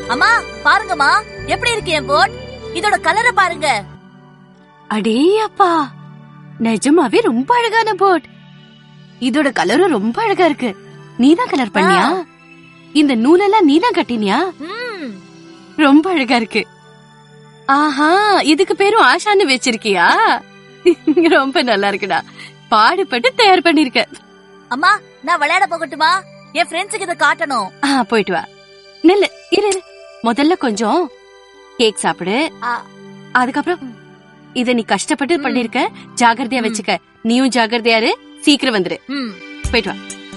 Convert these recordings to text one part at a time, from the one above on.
அம்மா பாருங்கம்மா எப்படி இருக்கு என் போட் இதோட கலரை பாருங்க அடே அப்பா நிஜமாவே ரொம்ப அழகான போட் இதோட கலரும் ரொம்ப அழகா இருக்கு நீதான் கலர் பண்ணியா இந்த நூலெல்லாம் நீதான் கட்டினியா ம் ரொம்ப அழகா இருக்கு ஆஹா இதுக்கு பேரும் ஆஷான்னு வச்சிருக்கியா ரொம்ப நல்லா இருக்குடா பாடுபட்டு தயார் பண்ணிருக்க அம்மா நான் விளையாட போகட்டுமா என் ஃப்ரெண்ட்ஸுக்கு இதை காட்டணும் ஆ போயிட்டு வா நில்லு இரு இரு. முதல்ல கொஞ்சம் கேக் சாப்பிடு ஆ. அதுக்கப்புறம் இத நீ கஷ்டப்பட்டு பண்ணிருக்க ஜாகிரதையா வச்சுக்க நீயும் ஜாகிரதையா இரு சீக்கிரம் வந்துரு ம் போயிட்டு வா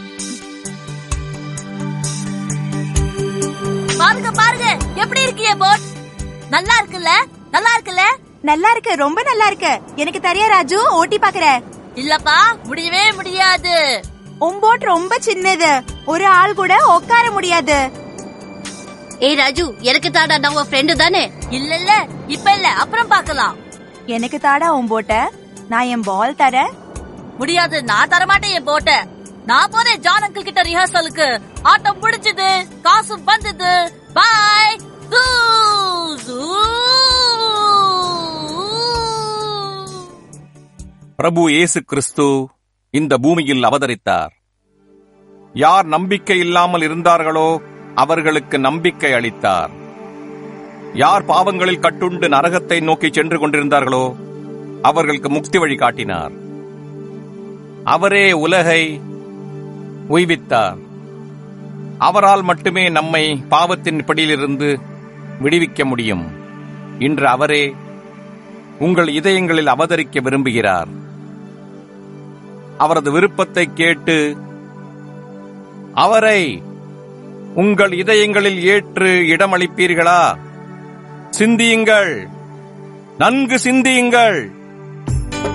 பாருங்க பாருங்க எப்படி இருக்கு என் போட் நல்லா இருக்குல்ல நல்லா இருக்குல்ல நல்லா இருக்கு ரொம்ப நல்லா இருக்கு எனக்கு தெரியா ராஜு ஓட்டி பாக்குற இல்லப்பா முடியவே முடியாது உன் போட் ரொம்ப சின்னது ஒரு ஆள் கூட உட்கார முடியாது ஏய் ராஜு எனக்கு தாடா நான் உன் ஃப்ரெண்டு தானே இல்ல இல்ல இப்ப இல்ல அப்புறம் பார்க்கலாம் எனக்கு தாடா உன் போட்ட நான் என் பால் தரேன் முடியாது நான் தரமாட்டேன் என் போட்ட நான் போறேன் ஜான் அங்கிள் கிட்ட ரிஹர்சலுக்கு ஆட்டம் முடிஞ்சது காசு வந்தது பாய் பிரபு இயேசு கிறிஸ்து இந்த பூமியில் அவதரித்தார் யார் நம்பிக்கை இல்லாமல் இருந்தார்களோ அவர்களுக்கு நம்பிக்கை அளித்தார் யார் பாவங்களில் கட்டுண்டு நரகத்தை நோக்கி சென்று கொண்டிருந்தார்களோ அவர்களுக்கு முக்தி வழி காட்டினார் அவரே உலகை உய்வித்தார் அவரால் மட்டுமே நம்மை பாவத்தின் பிடியிலிருந்து விடுவிக்க முடியும் இன்று அவரே உங்கள் இதயங்களில் அவதரிக்க விரும்புகிறார் அவரது விருப்பத்தை கேட்டு அவரை உங்கள் இதயங்களில் ஏற்று இடமளிப்பீர்களா சிந்தியுங்கள் நன்கு சிந்தியுங்கள்